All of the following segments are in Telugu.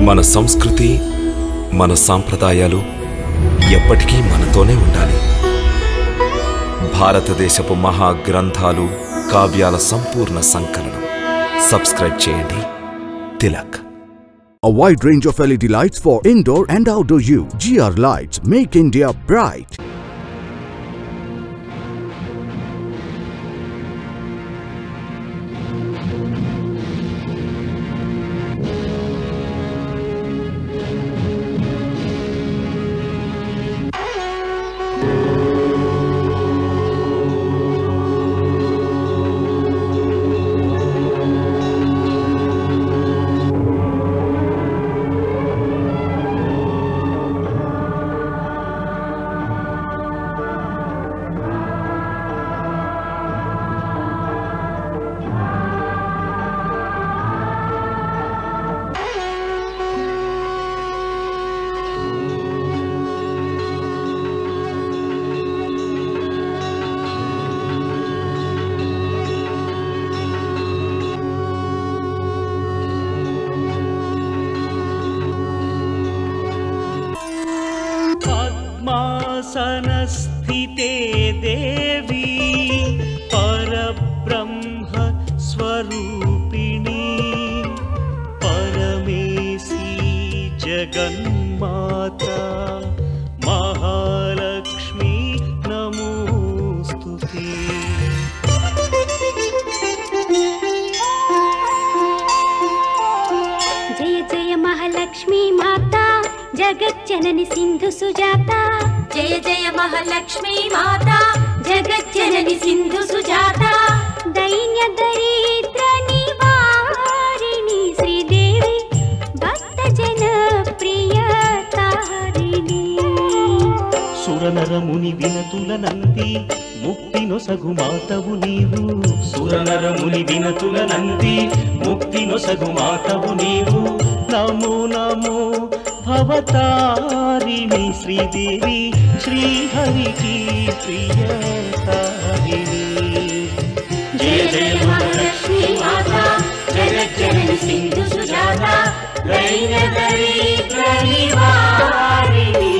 మన సంస్కృతి మన సాంప్రదాయాలు ఎప్పటికీ మనతోనే ఉండాలి భారతదేశపు మహా గ్రంథాలు కావ్యాల సంపూర్ణ సంకలనం సబ్స్క్రైబ్ చేయండి Tilak A wide range of LED lights for indoor and outdoor use. GR Lights make India bright. पद्मासनस्थिते देवी परब्रह्म स्वरूपिणी परमेशी जगन्माता महालक्ष्मी नमोऽस्तु ते జయ జయ మహాలక్ష్మి మాత జగజ్జనని సింధు సుజాత జయ జయ మహాలక్ష్మీ మాత జగజ్జనని సింధు సుజాత దైన్య దరిద్ర నివారిణి శ్రీదేవి భక్త జన ప్రియ తారిణి సురనరముని వినతుల నంది ముక్తినొసగు మాతవు నీవు సురనరముని వినతుల నంది ముక్తినొసగు మాతవు నీవు నమో నమో భవతారిణి శ్రీదేవి శ్రీహరికి ప్రియ తారిణి జయ జయ మహాలక్ష్మీ మాత జగజ్జనని సింధు సుజాత దైన దరిద్ర నివారిణి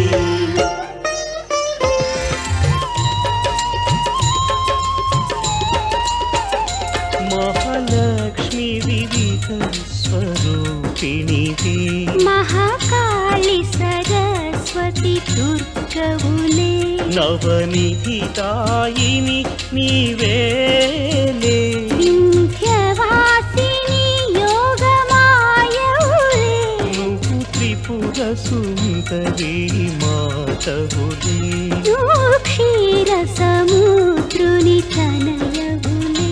మహాలక్ష్మి వివిధ స్వరూపిణివి మహాకాళి సరస్వతి దుర్గవులే నవనిధి దాయిని నీవేలే వింధ్యవాసిని యోగమాయవులే నువ్వు త్రిపుర సుందరి మాతవులే నువ్వు క్షీర సముద్రుని తనయవులే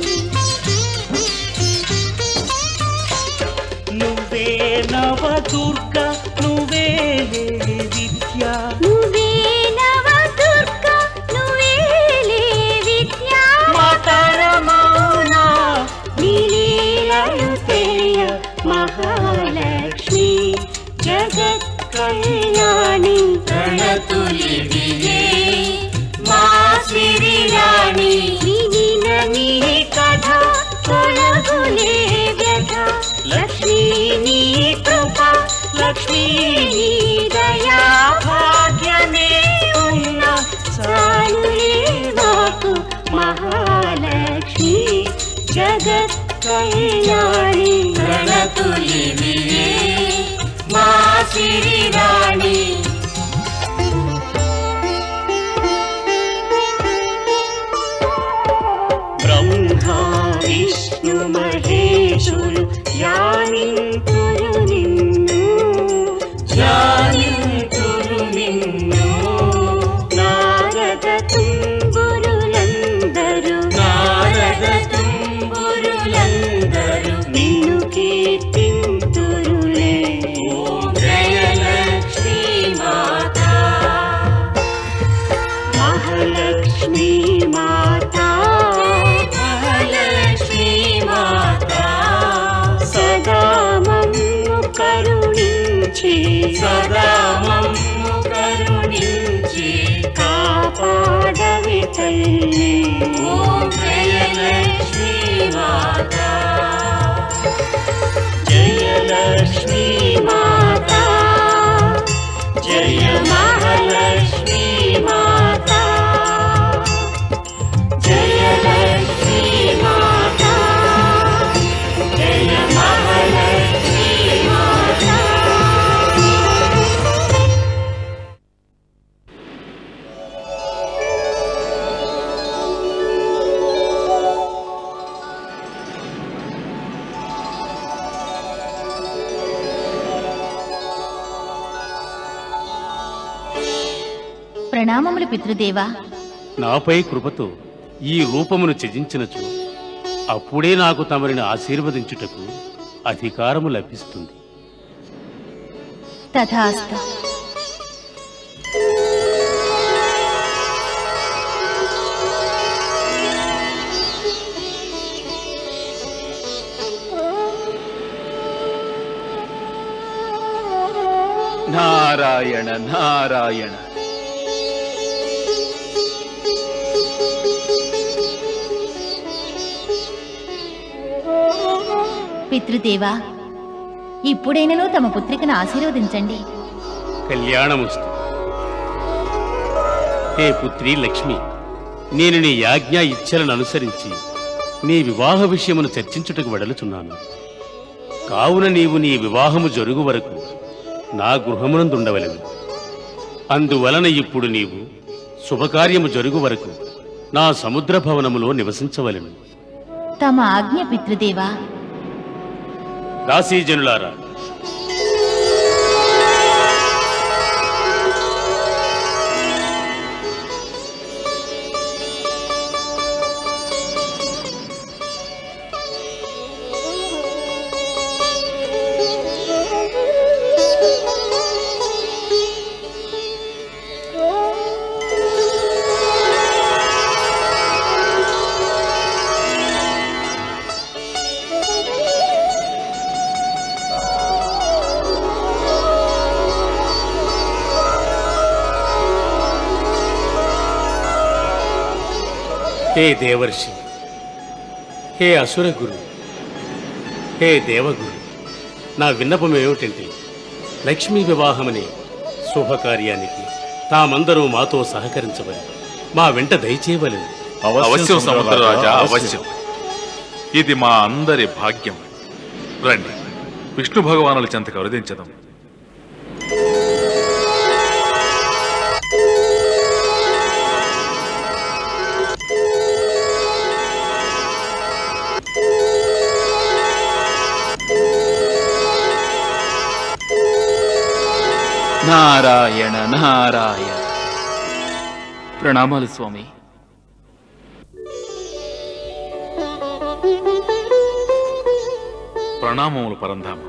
నువ్వే నవ దుర్గ నువ్వే విద్య నువ్వే నవ దుర్గ నువ్వేలే విద్యా మాతరమాన నీలీలలు తెలియ మహాలక్ష్మి జగత్ కళ్యాణి ప్రణతులివియే మా సిరిరాణి వినిన నీ కథ తొలగులే వ్యథ లక్ష్మీ నీ కృప లక్ష్మీ నీ దయా భాగ్యమే ఉన్న చాలులే మాకు మహాలక్ష్మి జగత్ కళ్యాణి ప్రణతులివియే మా సిరిరాణి బ్రహ్మ విష్ణు మహేశులు ధ్యానింతురు నిన్ను ధ్యానింతురు నిన్ను నారద తుంబురులందరూ నారద తుంబురులందరూ నిన్ను కీర్తింతురులే ఓం జయలక్ష్మీ మాత మహాలక్ష్మీ మాత మహాలక్ష్మీ మాత సదా మమ్ము కరుణించి సదా మమ్ము కరుణించి కాపాడవి తల్లి ఓం జయలక్ష్మీ మాత జయలక్ష్మీ माता जय महालक्ष्मी माता जय लक्ष्मी माता जय महालक्ष्मी माता ప్రణామములు పితృదేవా నాపై కృపతో ఈ రూపమును త్యజించినచు అప్పుడే నాకు తమరిని ఆశీర్వదించుటకు అధికారము లభిస్తుంది తథాస్తు నారాయణ నారాయణ పితృదేవా ఇప్పుడైనను తమ పుత్రికను ఆశీర్వదించండి కళ్యాణముస్తు హే పుత్రి లక్ష్మి నేను నీ యాజ్ఞా ఇచ్చలను అనుసరించి నీ వివాహ విషయమును చర్చించుటకు వెడలుచున్నాను కావున నీవు నీ వివాహము జరుగు వరకు నా గృహమునందుండవలెను అందువలన ఇప్పుడు నీవు శుభకార్యము జరుగు వరకు నా సముద్ర భవనములో నివసించవలెను తమ ఆజ్ఞ పితృదేవా దాసీజనులారా హే దేవర్షి హే అసురగురు హే దేవగురు నా విన్నపం ఏమిటంటే లక్ష్మీ వివాహమనే శుభకార్యానికి తామందరూ మాతో సహకరించవలెను మా వెంట దయచేయవలెను అవశ్యం సముద్రరాజా అవశ్యం ఇది మా అందరి భాగ్యం రండి విష్ణు భగవానుల చెంతకు వరదించదాం నారాయణ నారాయణ ప్రణామాలు స్వామి ప్రణామములు పరంధామ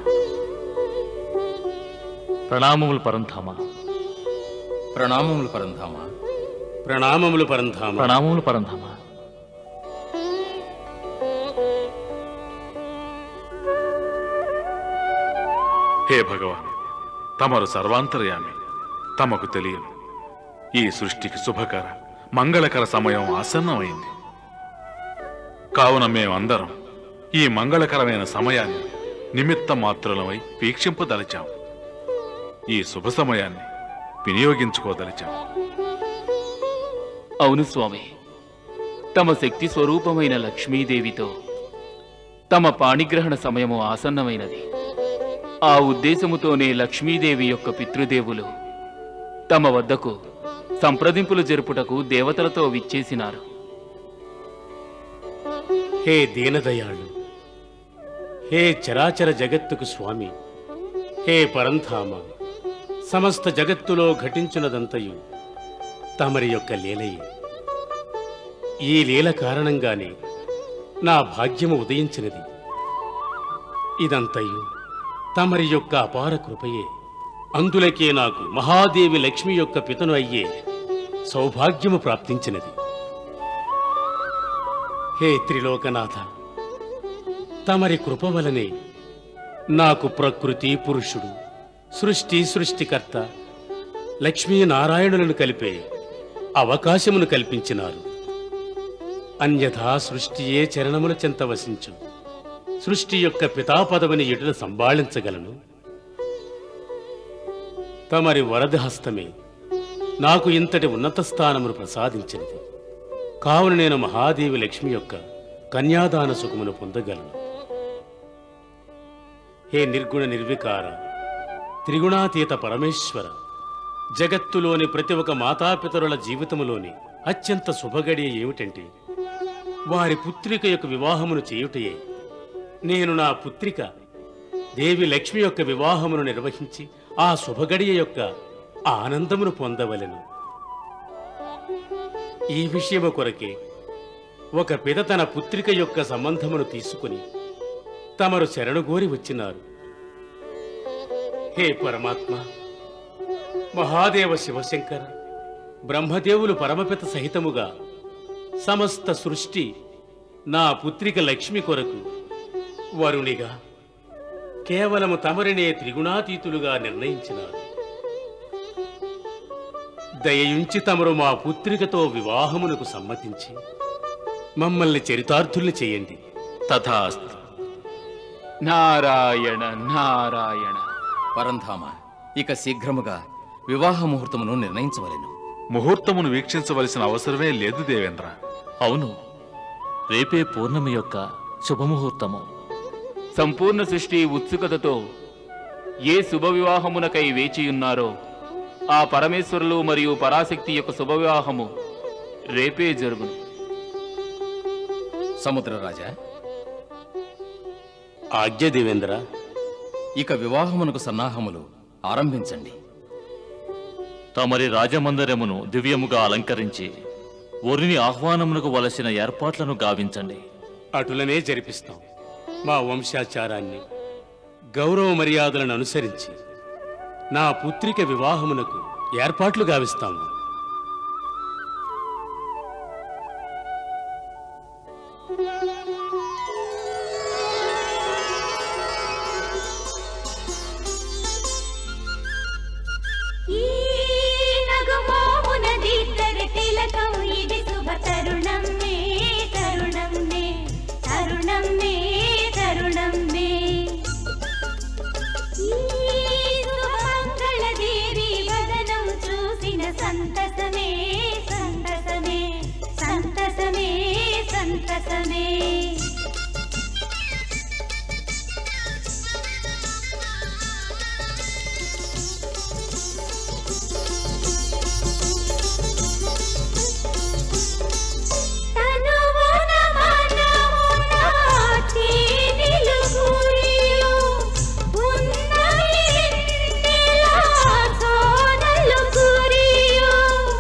ప్రణామములు పరంధామ ప్రణామములు పరంధామ ప్రణామములు పరంధామ ప్రణామములు పరంధామ హే భగవాన్ తమరు సర్వాంతర్యామి తమకు తెలియదు ఈ సృష్టికి శుభకర మంగళకర సమయం ఆసన్నమైంది కావున మేమందరం ఈ మంగళకరమైన సమయాన్ని నిమిత్త మాత్రులమై వీక్షింపదలిచాం ఈ శుభ సమయాన్ని వినియోగించుకోదలిచాం అవును స్వామి తమ శక్తి స్వరూపమైన లక్ష్మీదేవితో తమ పాణిగ్రహణ సమయము ఆసన్నమైనది ఆ ఉద్దేశముతోనే లక్ష్మీదేవి యొక్క పితృదేవులు తమ వద్దకు సంప్రదింపులు జరుపుటకు దేవతలతో విచ్చేసినారు హే దీనదయాళు హే చరాచర జగత్తుకు స్వామి హే పరంధామ సమస్త జగత్తులో ఘటించున్నదంతయు తమరి యొక్క లీలయే ఈ లీల కారణంగానే నా భాగ్యము ఉదయించినది ఇదంతయు తమరి యొక్క అపార కృపయే అందులకే నాకు మహాదేవి లక్ష్మి యొక్క పితను అయ్యే సౌభాగ్యము ప్రాప్తించినది హే త్రిలోకనాథ తమరి కృప వలనే నాకు ప్రకృతి పురుషుడు సృష్టి సృష్టికర్త లక్ష్మీనారాయణులను కలిపే అవకాశమును కల్పించినారు అన్యథా సృష్టియే చరణముల చెంత వసించు సృష్టి యొక్క పితాపదవిని ఎటుల సంభాళించగలను తమరి వరద హస్తమే నాకు ఇంతటి ఉన్నత స్థానమును ప్రసాదించినది కావున నేను మహాదేవి లక్ష్మి యొక్క కన్యాదాన సుఖమును పొందగలను హే నిర్గుణ నిర్వికార త్రిగుణాతీత పరమేశ్వర జగత్తులోని ప్రతి ఒక్క మాతాపితరుల జీవితములోని అత్యంత శుభగడియ ఏమిటంటే వారి పుత్రిక యొక్క వివాహమును చేయుటయే నేను నా పుత్రిక దేవి లక్ష్మి యొక్క వివాహమును నిర్వహించి ఆ శుభగడియ యొక్క ఆనందమును పొందవలెను ఈ విషయము కొరకే ఒక పిత తన పుత్రిక యొక్క సంబంధమును తీసుకుని తమరు శరణుగోరి వచ్చినారు హే పరమాత్మ మహాదేవ శివశంకర బ్రహ్మదేవులు పరమపిత సహితముగా సమస్త సృష్టి నా పుత్రిక లక్ష్మి కొరకు వరుణిగా కేవలము తమరినే త్రిగుణాతీతులుగా నిర్ణయించినారు దయయుంచి తమరు మా పుత్రికతో వివాహమునకు సమ్మతించి మమ్మల్ని చరితార్థుల్ని చేయండి తథాస్తు నారాయణ నారాయణ పరంధామ ఇక శీఘ్రముగా వివాహ ముహూర్తమును నిర్ణయించవలెను ముహూర్తమును వీక్షించవలసిన అవసరమే లేదు దేవేంద్ర అవును రేపే పూర్ణమి యొక్క శుభముహూర్తము సంపూర్ణ సృష్టి ఉత్సుకతతో ఏ శుభ వివాహమునకై వేచియున్నారో ఆ పరమేశ్వరులు మరియు పరాశక్తి యొక్క శుభ వివాహము రేపే జరుగును సముద్రరాజా ఆజ్ఞ దేవేంద్ర ఇక వివాహమునకు సన్నాహములు ఆరంభించండి తమరి రాజమందిరమును దివ్యముగా అలంకరించి ఒరిని ఆహ్వానమునకు వలసిన ఏర్పాట్లను గావించండి అటులనే జరిపిస్తాం మా వంశాచారాన్ని గౌరవ మర్యాదలను అనుసరించి నా పుత్రిక వివాహమునకు ఏర్పాట్లు గావిస్తాము ఈ నగమోమునదిద్దరి తిలకం ఇది శుభ తరుణం మే తరుణం మే తరుణం మే తరుణం మే ఈ శుభమంగళ దేవి వదనం చూసిన సంతసమే సంతసమే సంతసమే సంతసమే తనువున మనమున తేనెలు కురియు, ఉన్నవి వెన్నెల సోనలు కురియు.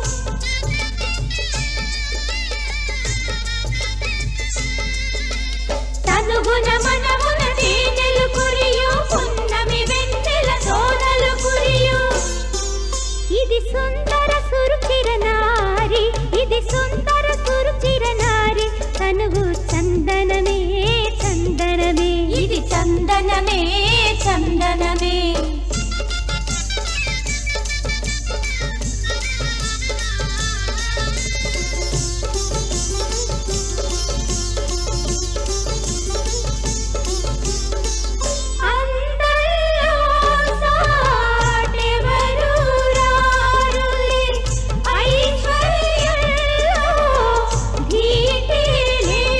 తనుగున మనమున తేనెలు కురియు, పున్నమి వెన్నెల సోనలు కురియు. ఇది సుందర సురుచిర నారి ఇది సుందర సురుచిర నారి తనువు చందనమే చందనమే ఇది చందనమే చందనమే అందరిలో సాటెవరు రారులే ఐశ్వర్యంలో ధీటి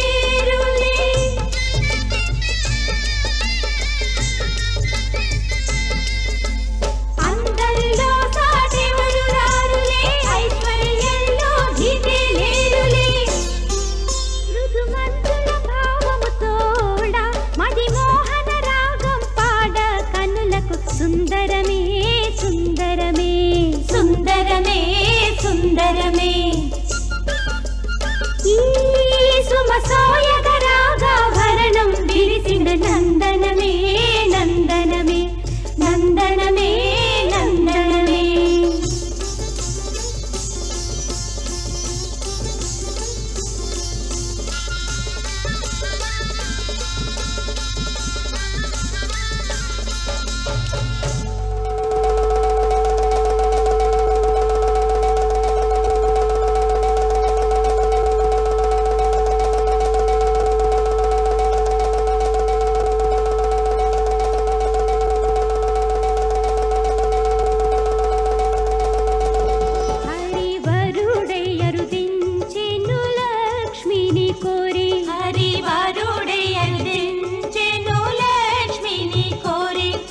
లేరులే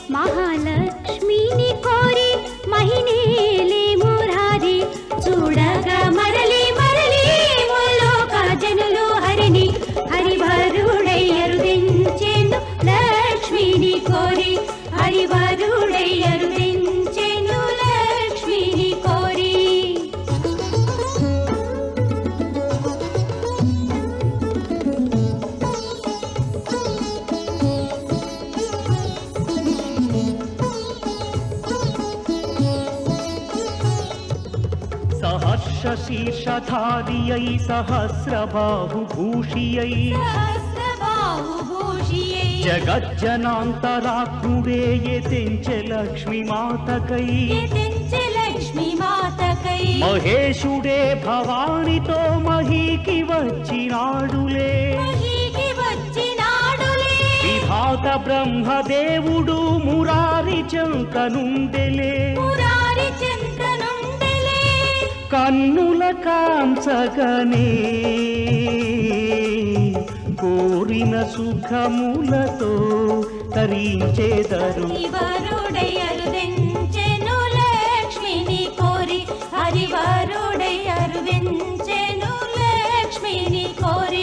మహాలక్ష్మిని కోరి మహినేలే మురారి చూడగా మరలి మరలి ములోక జనులు హరిని హరివరుడై అరుదించెను లక్ష్మిని కోరి హరివరుడై అరుదించెను లక్ష్మిని కోరి సహర్ష శీర్షధారియై సహస్రబాహుభూషియై సహస్రబాహుభూషియై జగజ్జనాంతరాత్ముడే ఎతెంచె లక్ష్మి మాతకై ఎదించె లక్ష్మీ మాతకై మహేశుడే భవానితో మహీకి వచ్చినాడులే మహీకి వచ్చినాడులే విధాత బ్రహ్మదేవుడు మురారి చంకనుండెలే మురారి చింతనుండెలే కన్నుల కాంసగనే కోరిన సుఖములతో తరించేదరు హరివరుడై అరుదించెను లక్ష్మిని కోరి హరివరుడై అరుదించెను లక్ష్మిని కోరి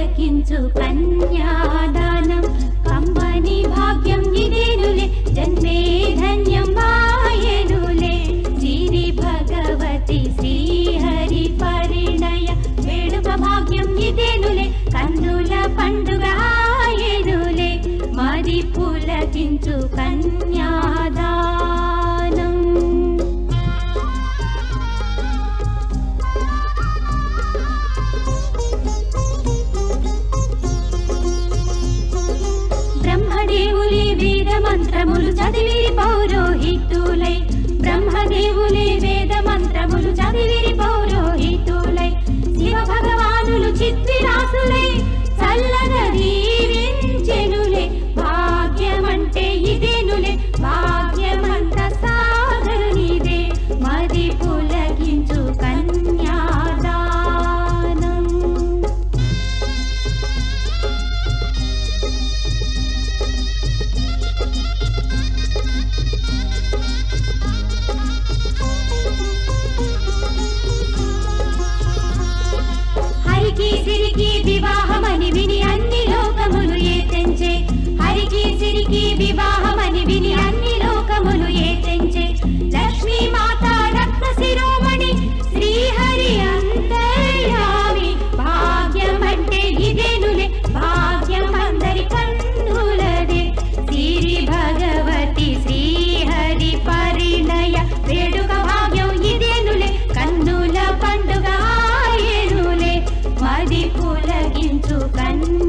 పులకించు కన్యాదానం కమ్మని భాగ్యం ఇదేనులే జన్మే ధన్యం మాయనులే శ్రీ భగవతి శ్రీహరి పరిణయ వేడుక భాగ్యం ఇదేనులే కన్నుల పండుగ ఆయనులే మరి పులకించు కన్యాదానం బ్రహ్మదేవులే వేద మంత్రములు చదివిరి పౌరోహితులై బ్రహ్మదేవులే వేద మంత్రములు చదివిరి పౌరోహితులై శివ భగవానులు చిత్విరాసులై చల్లగా దీవించెనులే భాగ్యమంటే ఇదేనులే భాగ్యమంత సాగరునిదే మది పులకించు కన్యాదానం హరికి సిరికి వివాహమని విని అన్ని లోకములు ఏ తెంచే హరికి సిరికి వివాహమని విని అన్ని లోకములు ఏ తెంచే లక్ష్మీ మాత రత్న శిరోమణి శ్రీహరి అంతర్యామి భాగ్యమంటే ఇదేనులే భాగ్యం అందరి కన్నులదే సిరి భగవతి శ్రీహరి పరిణయ వేడుక భాగ్యం ఇదేనులే కన్నుల పండుగ ఆయనులే మది పులగించు కన్ను